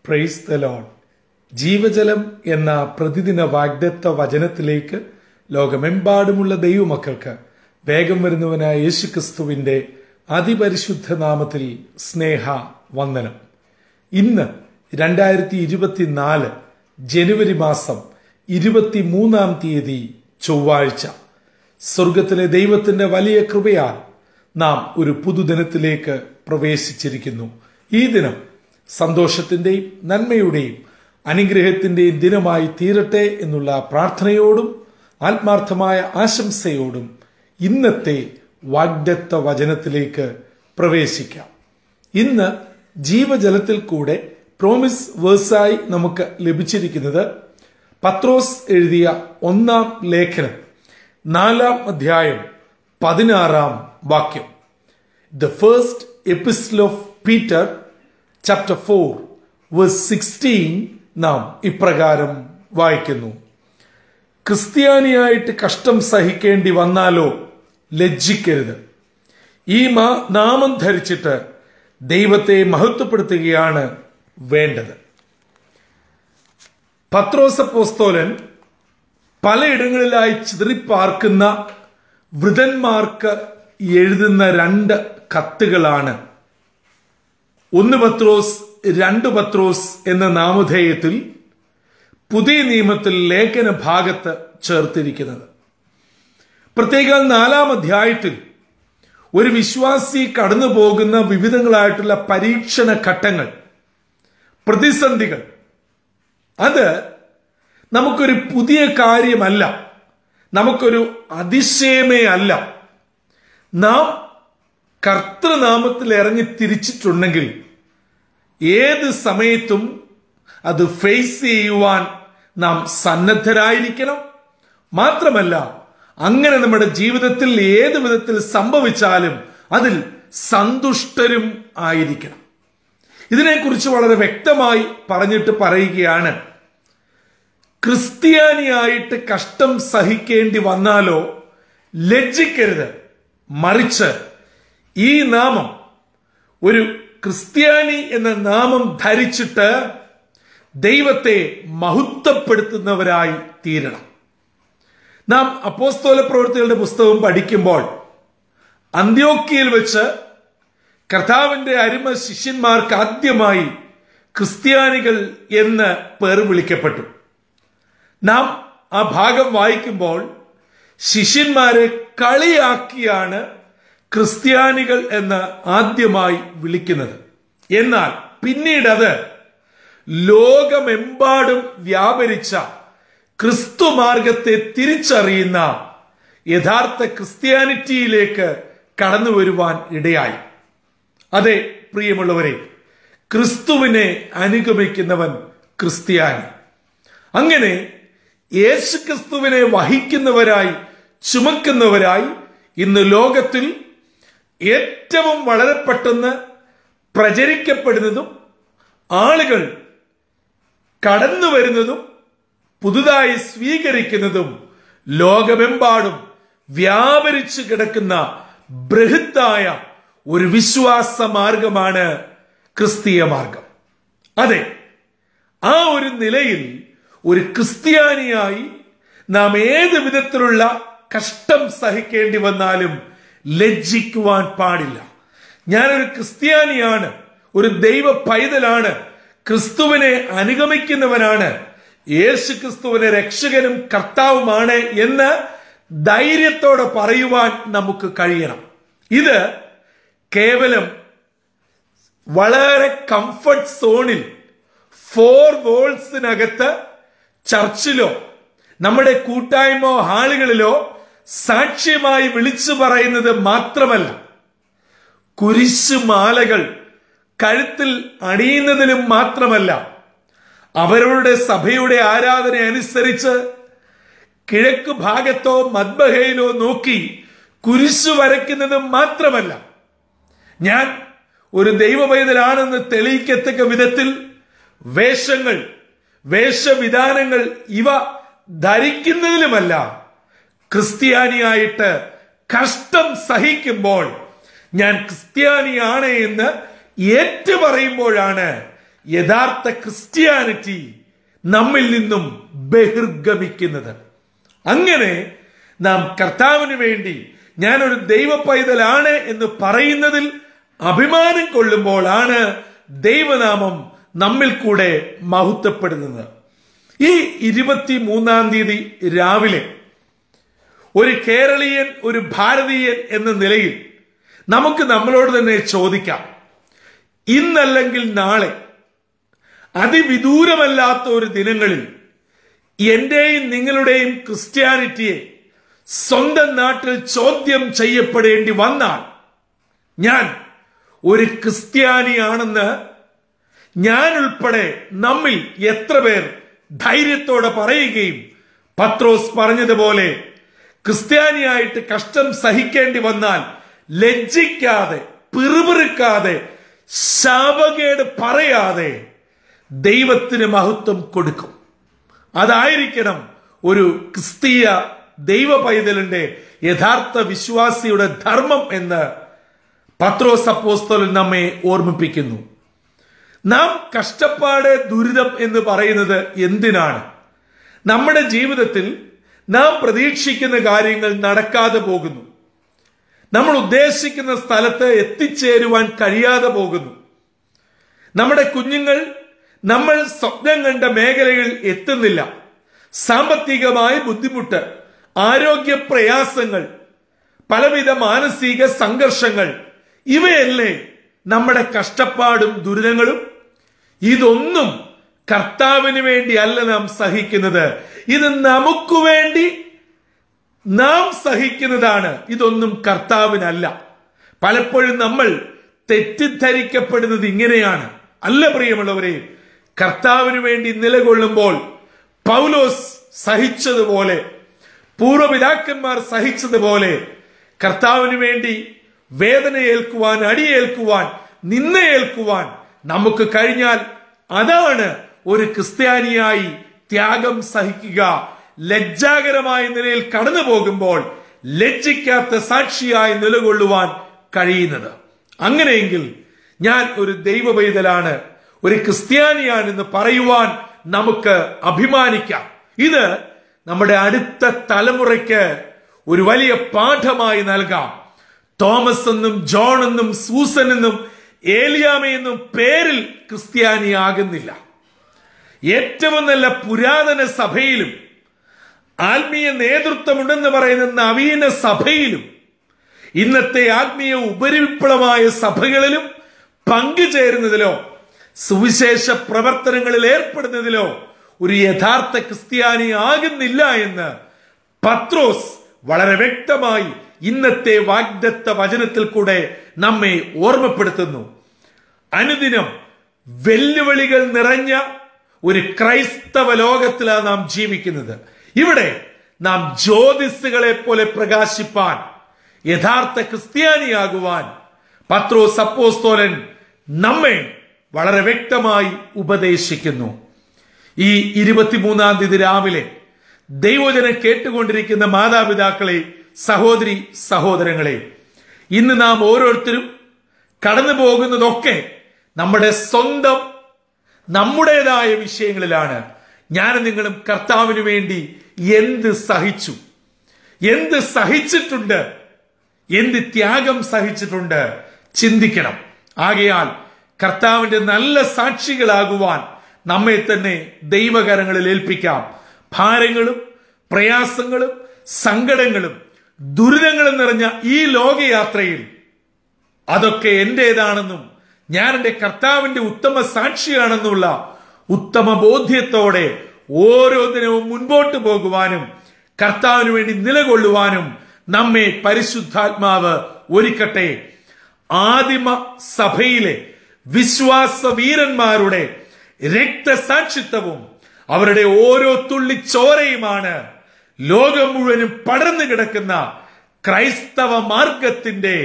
praise the load ജീവജലം എന്ന പ്രതിദിന വാഗ്ദത്ത വചനത്തിലേക്ക് ലോകമെമ്പാടുമുള്ള ദൈവമക്കൾക്ക് വേഗം വരുന്നവനായ യേശുക്രിസ്തുവിന്റെ അതിപരിശുദ്ധ നാമത്തിൽ സ്നേഹ വന്ദനം ഇന്ന് രണ്ടായിരത്തി ഇരുപത്തിനാല് ജനുവരി മാസം ഇരുപത്തിമൂന്നാം തീയതി ചൊവ്വാഴ്ച സ്വർഗത്തിലെ ദൈവത്തിന്റെ വലിയ കൃപയാൽ നാം ഒരു പുതുദിനത്തിലേക്ക് പ്രവേശിച്ചിരിക്കുന്നു ഈ ദിനം സന്തോഷത്തിന്റെയും നന്മയുടെയും അനുഗ്രഹത്തിന്റെയും ദിനമായി തീരട്ടെ എന്നുള്ള പ്രാർത്ഥനയോടും ആത്മാർത്ഥമായ ആശംസയോടും ഇന്നത്തെ വാഗ്ദത്ത വചനത്തിലേക്ക് പ്രവേശിക്കാം ഇന്ന് ജീവജലത്തിൽ കൂടെ പ്രോമിസ് വേഴ്സായി നമുക്ക് ലഭിച്ചിരിക്കുന്നത് പത്രോസ് എഴുതിയ ഒന്നാം ലേഖനം നാലാം അധ്യായം പതിനാറാം വാക്യം the first epistle of Peter chapter four verse sixteen നാം ഇപ്രകാരം വായിക്കുന്നു ക്രിസ്ത്യാനിയായിട്ട് കഷ്ടം സഹിക്കേണ്ടി വന്നാലോ ലജ്ജിക്കരുത് ഈ മാ നാമം ധരിച്ചിട്ട് ദൈവത്തെ മഹത്വപ്പെടുത്തുകയാണ് വേണ്ടത് പത്രോസപ്പോസ്തോലൻ പലയിടങ്ങളിലായി ചിതറിപ്പാർക്കുന്ന വൃതന്മാർക്ക് എഴുതുന്ന രണ്ട് കത്തുകളാണ് ഒന്ന് പത്രോസ് രണ്ട് പത്രോസ് എന്ന നാമധേയത്തിൽ പുതിയ നിയമത്തിൽ ലേഖന ഭാഗത്ത് ചേർത്തിരിക്കുന്നത് പ്രത്യേക നാലാം അധ്യായത്തിൽ ഒരു വിശ്വാസി കടന്നു പോകുന്ന വിവിധങ്ങളായിട്ടുള്ള പരീക്ഷണ ഘട്ടങ്ങൾ പ്രതിസന്ധികൾ അത് നമുക്കൊരു പുതിയ കാര്യമല്ല നമുക്കൊരു അതിശയമേ അല്ല നാം കർത്തൃനാമത്തിൽ ഇറങ്ങി തിരിച്ചിട്ടുണ്ടെങ്കിൽ ഏത് സമയത്തും അത് ഫേസ് ചെയ്യുവാൻ നാം സന്നദ്ധരായിരിക്കണം മാത്രമല്ല അങ്ങനെ നമ്മുടെ ജീവിതത്തിൽ ഏത് വിധത്തിൽ സംഭവിച്ചാലും അതിൽ സന്തുഷ്ടരും ആയിരിക്കണം ഇതിനെക്കുറിച്ച് വളരെ വ്യക്തമായി പറഞ്ഞിട്ട് പറയുകയാണ് ക്രിസ്ത്യാനിയായിട്ട് കഷ്ടം സഹിക്കേണ്ടി വന്നാലോ ലജ്ജിക്കരുത് മറിച്ച് ഈ നാമം ഒരു ക്രിസ്ത്യാനി എന്ന നാമം ധരിച്ചിട്ട് ദൈവത്തെ മഹത്വപ്പെടുത്തുന്നവരായി തീരണം നാം അപ്പോസ്തോല പ്രവൃത്തികളുടെ പുസ്തകം പഠിക്കുമ്പോൾ അന്ത്യോക്കിയിൽ വെച്ച് കർത്താവിന്റെ അരുമ ശിഷ്യന്മാർക്ക് ആദ്യമായി ക്രിസ്ത്യാനികൾ എന്ന് പേർ വിളിക്കപ്പെട്ടു നാം ആ ഭാഗം വായിക്കുമ്പോൾ ശിഷ്യന്മാരെ കളിയാക്കിയാണ് ക്രിസ്ത്യാനികൾ എന്ന് ആദ്യമായി വിളിക്കുന്നത് എന്നാൽ പിന്നീട് അത് ലോകമെമ്പാടും വ്യാപരിച്ച ക്രിസ്തു മാർഗത്തെ തിരിച്ചറിയുന്ന യഥാർത്ഥ ക്രിസ്ത്യാനിറ്റിയിലേക്ക് കടന്നു വരുവാൻ ഇടയായി അതെ പ്രിയമുള്ളവരെ ക്രിസ്തുവിനെ അനുഗമിക്കുന്നവൻ ക്രിസ്ത്യാനി അങ്ങനെ യേശു ക്രിസ്തുവിനെ വഹിക്കുന്നവരായി ചുമക്കുന്നവരായി ഇന്ന് ലോകത്തിൽ ഏറ്റവും വളരെ പെട്ടെന്ന് പ്രചരിക്കപ്പെടുന്നതും ആളുകൾ കടന്നു വരുന്നതും പുതുതായി സ്വീകരിക്കുന്നതും ലോകമെമ്പാടും വ്യാപരിച്ചു കിടക്കുന്ന ബൃഹത്തായ ഒരു വിശ്വാസ മാർഗമാണ് ക്രിസ്തീയ മാർഗം അതെ ആ ഒരു നിലയിൽ ഒരു ക്രിസ്ത്യാനിയായി നാം ഏത് വിധത്തിലുള്ള കഷ്ടം സഹിക്കേണ്ടി വന്നാലും ലജ്ജിക്കുവാൻ പാടില്ല ഞാനൊരു ക്രിസ്ത്യാനിയാണ് ഒരു ദൈവ പൈതലാണ് ക്രിസ്തുവിനെ അനുഗമിക്കുന്നവനാണ് യേശു ക്രിസ്തുവിനെ രക്ഷകനും കർത്താവുമാണ് എന്ന് ധൈര്യത്തോടെ പറയുവാൻ നമുക്ക് കഴിയണം ഇത് കേവലം വളരെ കംഫർട്ട് സോണിൽ ഫോർ വോൾസിനകത്ത് ചർച്ചിലോ നമ്മുടെ കൂട്ടായ്മ ഹാളുകളിലോ സാക്ഷ്യമായി വിളിച്ചു പറയുന്നത് മാത്രമല്ല കുരിശുമാലകൾ കഴുത്തിൽ അണിയുന്നതിനും മാത്രമല്ല അവരുടെ സഭയുടെ ആരാധന അനുസരിച്ച് കിഴക്ക് ഭാഗത്തോ മദ്ബഹയിലോ നോക്കി കുരിശു വരയ്ക്കുന്നതും മാത്രമല്ല ഞാൻ ഒരു ദൈവപൈതലാണെന്ന് തെളിയിക്കത്തക്ക വിധത്തിൽ വേഷങ്ങൾ വേഷവിധാനങ്ങൾ ഇവ ധരിക്കുന്നതിലുമല്ല ക്രിസ്ത്യാനിയായിട്ട് കഷ്ടം സഹിക്കുമ്പോൾ ഞാൻ ക്രിസ്ത്യാനിയാണ് എന്ന് ഏറ്റുപറയുമ്പോഴാണ് യഥാർത്ഥ ക്രിസ്ത്യാനിറ്റി നമ്മിൽ നിന്നും ബഹിർഗമിക്കുന്നത് അങ്ങനെ നാം കർത്താവിന് വേണ്ടി ഞാനൊരു ദൈവ പൈതലാണ് എന്ന് പറയുന്നതിൽ അഭിമാനം കൊള്ളുമ്പോഴാണ് ദൈവനാമം നമ്മിൽ കൂടെ മഹത്വപ്പെടുന്നത് ഈ ഇരുപത്തി മൂന്നാം തീയതി രാവിലെ ഒരു കേരളീയൻ ഒരു ഭാരതീയൻ എന്ന നിലയിൽ നമുക്ക് നമ്മളോട് തന്നെ ചോദിക്കാം ഇന്നല്ലെങ്കിൽ നാളെ അതിവിദൂരമല്ലാത്ത ഒരു ദിനങ്ങളിൽ എന്റെയും നിങ്ങളുടെയും ക്രിസ്ത്യാനിറ്റിയെ സ്വന്തം നാട്ടിൽ ചോദ്യം ചെയ്യപ്പെടേണ്ടി വന്നാൽ ഞാൻ ഒരു ക്രിസ്ത്യാനിയാണെന്ന് ഞാൻ ഉൾപ്പെടെ നമ്മിൽ എത്ര പേർ ധൈര്യത്തോടെ പറയുകയും പത്രോസ് പറഞ്ഞതുപോലെ ക്രിസ്ത്യാനിയായിട്ട് കഷ്ടം സഹിക്കേണ്ടി വന്നാൽ ലജ്ജിക്കാതെ പിറുപിറുക്കാതെ ശാപകേട് പറയാതെ ദൈവത്തിന് മഹത്വം കൊടുക്കും അതായിരിക്കണം ഒരു ക്രിസ്തീയ ദൈവ പൈതലിന്റെ യഥാർത്ഥ വിശ്വാസിയുടെ ധർമ്മം എന്ന് പത്രോസ് അപ്പോസ്തലൻ നമ്മെ ഓർമ്മിപ്പിക്കുന്നു നാം കഷ്ടപ്പാട് ദുരിതം എന്ന് പറയുന്നത് എന്തിനാണ് നമ്മുടെ ജീവിതത്തിൽ നാം പ്രതീക്ഷിക്കുന്ന കാര്യങ്ങൾ നടക്കാതെ പോകുന്നു നമ്മൾ ഉദ്ദേശിക്കുന്ന സ്ഥലത്ത് എത്തിച്ചേരുവാൻ കഴിയാതെ പോകുന്നു നമ്മുടെ കുഞ്ഞുങ്ങൾ നമ്മൾ സ്വപ്നം കണ്ട മേഖലകളിൽ എത്തുന്നില്ല സാമ്പത്തികമായ ബുദ്ധിമുട്ട് ആരോഗ്യ പ്രയാസങ്ങൾ പലവിധ മാനസിക സംഘർഷങ്ങൾ ഇവയല്ലേ നമ്മുടെ കഷ്ടപ്പാടും ദുരിതങ്ങളും ഇതൊന്നും കർത്താവിന് വേണ്ടി അല്ല നാം സഹിക്കുന്നത് ഇത് നമുക്ക് വേണ്ടി നാം സഹിക്കുന്നതാണ് ഇതൊന്നും കർത്താവിനല്ല പലപ്പോഴും നമ്മൾ തെറ്റിദ്ധരിക്കപ്പെടുന്നത് ഇങ്ങനെയാണ് അല്ല പ്രിയമുള്ളവരെ കർത്താവിന് വേണ്ടി നിലകൊള്ളുമ്പോൾ പൗലോസ് സഹിച്ചതുപോലെ പൂർവ്വപിതാക്കന്മാർ സഹിച്ചതുപോലെ കർത്താവിന് വേണ്ടി വേദന ഏൽക്കുവാൻ അടിയേൽക്കുവാൻ നിന്നയേൽക്കുവാൻ നമുക്ക് കഴിഞ്ഞാൽ അതാണ് ഒരു ക്രിസ്ത്യാനിയായി ത്യാഗം സഹിക്കുക ലജ്ജാകരമായ നിലയിൽ കടന്നു പോകുമ്പോൾ ലജ്ജിക്കാത്ത സാക്ഷിയായി നിലകൊള്ളുവാൻ കഴിയുന്നത് അങ്ങനെയെങ്കിൽ ഞാൻ ഒരു ദൈവ പൈതലാണ് ഒരു ക്രിസ്ത്യാനിയാണെന്ന് പറയുവാൻ നമുക്ക് അഭിമാനിക്കാം ഇത് നമ്മുടെ അടുത്ത തലമുറയ്ക്ക് ഒരു വലിയ പാഠമായി നൽകാം തോമസ് എന്നും ജോൺ എന്നും സൂസൻ എന്നും ഏലിയാമയെന്നും പേരിൽ ക്രിസ്ത്യാനിയാകുന്നില്ല ഏറ്റവും നല്ല പുരാതന സഭയിലും ആത്മീയ നേതൃത്വമുണ്ടെന്ന് പറയുന്ന നവീന സഭയിലും ഇന്നത്തെ ആത്മീയ ഉപരിവിപ്ലവമായ സഭകളിലും പങ്കുചേരുന്നതിലോ സുവിശേഷ പ്രവർത്തനങ്ങളിൽ ഏർപ്പെടുന്നതിലോ ഒരു യഥാർത്ഥ ക്രിസ്ത്യാനി ആകുന്നില്ല എന്ന് പത്രോസ് വളരെ വ്യക്തമായി ഇന്നത്തെ വാഗ്ദത്ത വചനത്തിൽ കൂടെ നമ്മെ ഓർമ്മപ്പെടുത്തുന്നു അനുദിനം വെല്ലുവിളികൾ നിറഞ്ഞ ഒരു ക്രൈസ്തവ ലോകത്തിലാണ് നാം ജീവിക്കുന്നത് ഇവിടെ നാം ജ്യോതിസുകളെ പോലെ പ്രകാശിപ്പാൻ യഥാർത്ഥ ക്രിസ്ത്യാനിയാകുവാൻ പത്രോസ് അപ്പോസ്തോലൻ നമ്മെ വളരെ വ്യക്തമായി ഉപദേശിക്കുന്നു ഈ ഇരുപത്തിമൂന്നാം തീയതി രാവിലെ ദൈവജനം കേട്ടുകൊണ്ടിരിക്കുന്ന മാതാപിതാക്കളെ സഹോദരി സഹോദരങ്ങളെ ഇന്ന് നാം ഓരോരുത്തരും കടന്നു പോകുന്നതൊക്കെ നമ്മുടെ സ്വന്തം നമ്മുടേതായ വിഷയങ്ങളിലാണ് ഞാൻ നിങ്ങളും കർത്താവിന് വേണ്ടി എന്ത് സഹിച്ചു എന്ത് സഹിച്ചിട്ടുണ്ട് എന്ത് ത്യാഗം സഹിച്ചിട്ടുണ്ട് ചിന്തിക്കണം ആകയാൽ കർത്താവിന്റെ നല്ല സാക്ഷികളാകുവാൻ നമ്മെ തന്നെ ദൈവകരങ്ങളിൽ ഏൽപ്പിക്കാം ഭാരങ്ങളും പ്രയാസങ്ങളും സങ്കടങ്ങളും ദുരിതങ്ങളും നിറഞ്ഞ ഈ ലോകയാത്രയിൽ അതൊക്കെ എന്റേതാണെന്നും ഞാൻ എന്റെ കർത്താവിന്റെ ഉത്തമ സാക്ഷിയാണെന്നുള്ള ഉത്തമ ബോധ്യത്തോടെ ഓരോ ദിനവും മുൻപോട്ട് പോകുവാനും കർത്താവിന് വേണ്ടി നിലകൊള്ളുവാനും നമ്മെ പരിശുദ്ധാത്മാവ് ഒരുക്കട്ടെ ആദിമ സഭയിലെ വിശ്വാസ വീരന്മാരുടെ രക്തസാക്ഷിത്വവും അവരുടെ ഓരോ തുള്ളി ചോരയുമാണ് ലോകം മുഴുവനും പടർന്നു കിടക്കുന്ന ക്രൈസ്തവ മാർഗത്തിന്റെ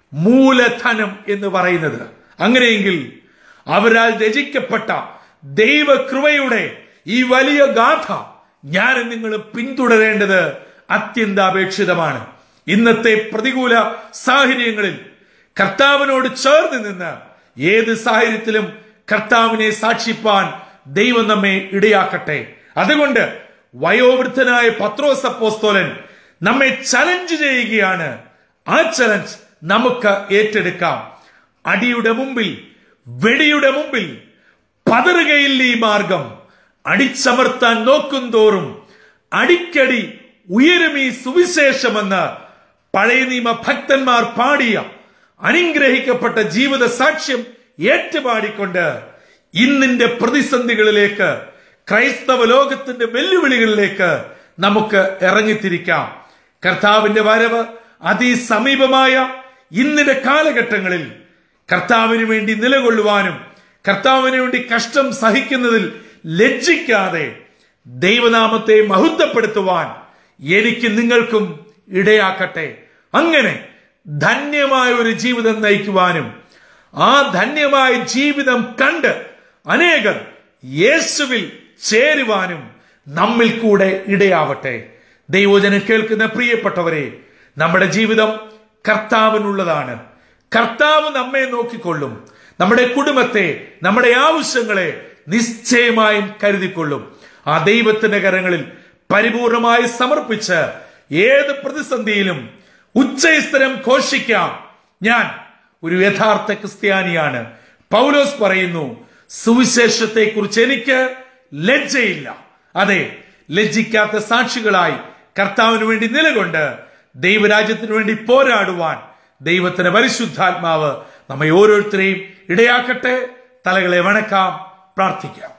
മൂലധനം എന്ന് പറയുന്നത് അങ്ങനെയെങ്കിൽ അവരാൽ രചിക്കപ്പെട്ട ദൈവകൃപയുടെ ഈ വലിയ ഗാഥ ഞാൻ നിങ്ങൾ പിന്തുടരേണ്ടത് അത്യന്താപേക്ഷിതമാണ് ഇന്നത്തെ പ്രതികൂല സാഹചര്യങ്ങളിൽ കർത്താവിനോട് ചേർന്ന് നിന്ന് ഏത് സാഹചര്യത്തിലും കർത്താവിനെ സാക്ഷിപ്പാൻ ദൈവം നമ്മെ ഇടയാക്കട്ടെ അതുകൊണ്ട് വയോവൃദ്ധനായ പത്രോസ് അപ്പോസ്തോലൻ നമ്മെ ചലഞ്ച് ചെയ്യുകയാണ് ആ ചലഞ്ച് നമുക്ക് ഏറ്റെടുക്കാം അടിയുടെ മുമ്പിൽ വെടിയുടെ മുമ്പിൽ പതറുകയില്ല ഈ മാർഗം അടിച്ചമർത്താൻ നോക്കും തോറും അടിക്കടി ഉയരും ഈ സുവിശേഷമെന്ന് പഴയ നിയമ ഭക്തന്മാർ പാടിയ അനുഗ്രഹിക്കപ്പെട്ട ജീവിത സാക്ഷ്യം ഏറ്റുപാടിക്കൊണ്ട് ഇന്നിന്റെ പ്രതിസന്ധികളിലേക്ക് ക്രൈസ്തവ ലോകത്തിന്റെ വെല്ലുവിളികളിലേക്ക് നമുക്ക് ഇറങ്ങിത്തിരിക്കാം കർത്താവിന്റെ വരവ് അതിസമീപമായ ഇന്നിന്റെ കാലഘട്ടങ്ങളിൽ കർത്താവിന് വേണ്ടി നിലകൊള്ളുവാനും കർത്താവിന് വേണ്ടി കഷ്ടം സഹിക്കുന്നതിൽ ലജ്ജിക്കാതെ ദൈവനാമത്തെ മഹത്വപ്പെടുത്തുവാൻ എനിക്ക് നിങ്ങൾക്കും ഇടയാക്കട്ടെ അങ്ങനെ ധന്യമായ ഒരു ജീവിതം നയിക്കുവാനും ആ ധന്യമായ ജീവിതം കണ്ട് അനേകർ യേശുവിൽ ചേരുവാനും നമ്മിൽ കൂടെ ഇടയാവട്ടെ ദൈവജനം കേൾക്കുന്ന പ്രിയപ്പെട്ടവരെ നമ്മുടെ ജീവിതം കർത്താവിനുള്ളതാണ് കർത്താവ് നമ്മെ നോക്കിക്കൊള്ളും നമ്മുടെ കുടുംബത്തെ നമ്മുടെ ആവശ്യങ്ങളെ നിശ്ചയമായും കരുതിക്കൊള്ളും ആ ദൈവത്തിന്റെ കരങ്ങളിൽ പരിപൂർണമായി സമർപ്പിച്ച് ഏത് പ്രതിസന്ധിയിലും ഉച്ചസ്ഥരം ഘോഷിക്കാം ഞാൻ ഒരു യഥാർത്ഥ ക്രിസ്ത്യാനിയാണ് പൗലോസ് പറയുന്നു സുവിശേഷത്തെ കുറിച്ച് എനിക്ക് ലജ്ജയില്ല അതെ ലജ്ജിക്കാത്ത സാക്ഷികളായി കർത്താവിന് വേണ്ടി നിലകൊണ്ട് ദൈവരാജ്യത്തിന് വേണ്ടി പോരാടുവാൻ ദൈവത്തിന്റെ പരിശുദ്ധാത്മാവ് നമ്മെ ഓരോരുത്തരെയും ഇടയാക്കട്ടെ തലകളെ വണക്കാം പ്രാർത്ഥിക്കാം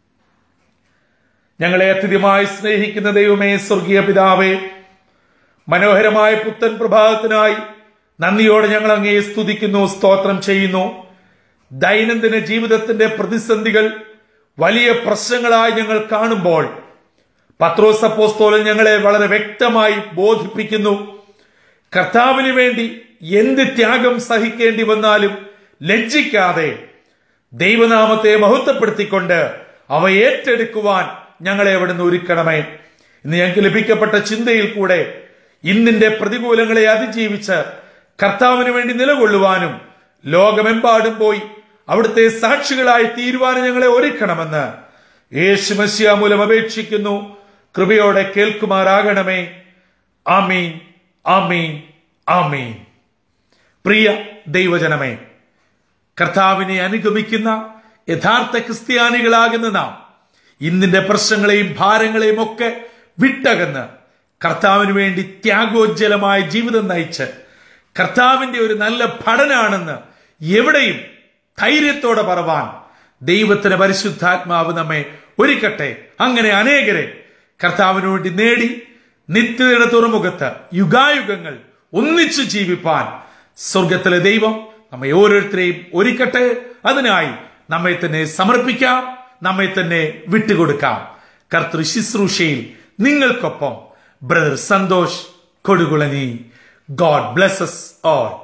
ഞങ്ങളെ അത്യധികമായി സ്നേഹിക്കുന്ന ദൈവമേ സ്വർഗീയ പിതാവേ മനോഹരമായ പുത്തൻ പ്രഭാതത്തിനായി നന്ദിയോടെ ഞങ്ങൾ അങ്ങയെ സ്തുതിക്കുന്നു സ്തോത്രം ചെയ്യുന്നു ദൈനംദിന ജീവിതത്തിന്റെ പ്രതിസന്ധികൾ വലിയ പ്രശ്നങ്ങളായി ഞങ്ങൾ കാണുമ്പോൾ പത്രോസ് അപ്പോസ്തോലൻ ഞങ്ങളെ വളരെ വ്യക്തമായി ബോധിപ്പിക്കുന്നു കർത്താവിന് വേണ്ടി എന്ത് ത്യാഗം സഹിക്കേണ്ടി വന്നാലും ലജ്ജിക്കാതെ ദൈവനാമത്തെ മഹത്വപ്പെടുത്തിക്കൊണ്ട് അവ ഏറ്റെടുക്കുവാൻ ഞങ്ങളെ അവിടുന്ന് ഒരുക്കണമേ ഇന്ന് ഞങ്ങൾക്ക് ലഭിക്കപ്പെട്ട ചിന്തയിൽ കൂടെ ഇന്നിന്റെ പ്രതികൂലങ്ങളെ അതിജീവിച്ച് കർത്താവിന് വേണ്ടി നിലകൊള്ളുവാനും ലോകമെമ്പാടും പോയി അവിടുത്തെ സാക്ഷികളായി തീരുവാനും ഞങ്ങളെ ഒരുക്കണമെന്ന് യേശുമസ്യ മൂലം അപേക്ഷിക്കുന്നു കൃപയോടെ കേൾക്കുമാറാകണമേ ആമീൻ ആമീൻ ആമീൻ പ്രിയ ദൈവജനമേ കർത്താവിനെ അനുഗമിക്കുന്ന യഥാർത്ഥ ക്രിസ്ത്യാനികളാകുന്ന നാം ഇന്നിന്റെ പ്രശ്നങ്ങളെയും ഭാരങ്ങളെയും ഒക്കെ വിട്ടകന്ന് കർത്താവിന് വേണ്ടി ത്യാഗോജ്ജലമായ ജീവിതം നയിച്ച് കർത്താവിന്റെ ഒരു നല്ല ഭടനാണെന്ന് എവിടെയും ധൈര്യത്തോടെ പറവാൻ ദൈവത്തിന്റെ പരിശുദ്ധാത്മാവ് നമ്മെ ഒരുക്കട്ടെ അങ്ങനെ അനേകരെ കർത്താവിന് വേണ്ടി നേടി നിത്യതയുടെ തുറമുഖത്ത് യുഗായുഗങ്ങൾ ഒന്നിച്ചു ജീവിപ്പാൻ സ്വർഗത്തിലെ ദൈവം നമ്മെ ഓരോരുത്തരെയും ഒരുക്കട്ടെ അതിനായി നമ്മെ തന്നെ സമർപ്പിക്കാം നമ്മെ തന്നെ വിട്ടുകൊടുക്കാം കർത്തൃ ശുശ്രൂഷയിൽ നിങ്ങൾക്കൊപ്പം brother Santhosh Kodukulanji God blesses all